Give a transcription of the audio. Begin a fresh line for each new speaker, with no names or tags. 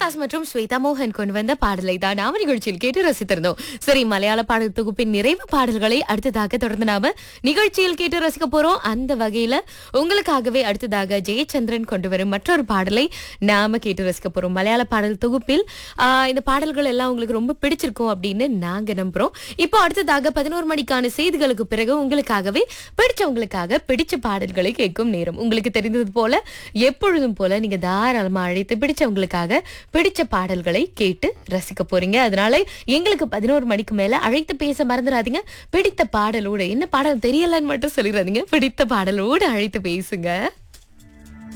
தாஸ் மற்றும் ஸ்வேதா மோகன் கொண்டு வந்த பாடலை தான் நாம நிகழ்ச்சியில் கேட்டு ரசித்திருந்தோம் சரி மலையாள பாடல் தொகுப்பின் நிறைவு பாடல்களை அடுத்ததாக தொடர்ந்து நாம நிகழ்ச்சியில் கேட்டு ரசிக்க போறோம் அந்த வகையில உங்களுக்காகவே அடுத்ததாக ஜெயச்சந்திரன் கொண்டு வரும் மற்றொரு பாடலை நாம கேட்டு ரசிக்க போறோம் மலையாள பாடல் தொகுப்பில் ஆஹ், இந்த பாடல்கள் எல்லாம் உங்களுக்கு ரொம்ப பிடிச்சிருக்கும் அப்படின்னு நாங்க நம்புறோம் இப்போ அடுத்ததாக பதினோரு மணிக்கான செய்திகளுக்கு பிறகு உங்களுக்காகவே பிடிச்சவங்களுக்காக பிடிச்ச பாடல்களை கேட்கும் நேரம் உங்களுக்கு தெரிந்தது போல எப்பொழுதும் போல நீங்க தாராளமா அழைத்து பிடிச்சவங்களுக்காக பிடிச்ச பாடல்களை கேட்டு ரசிக்க போறீங்க அதனால எங்களுக்கு பதினோரு மணிக்கு மேல அழைத்து பேச மறந்துடாதீங்க பிடித்த பாடலோட என்ன பாடல் தெரியலன்னு மட்டும் சொல்லிடாதீங்க பிடித்த பாடலோடு அழைத்து பேசுங்க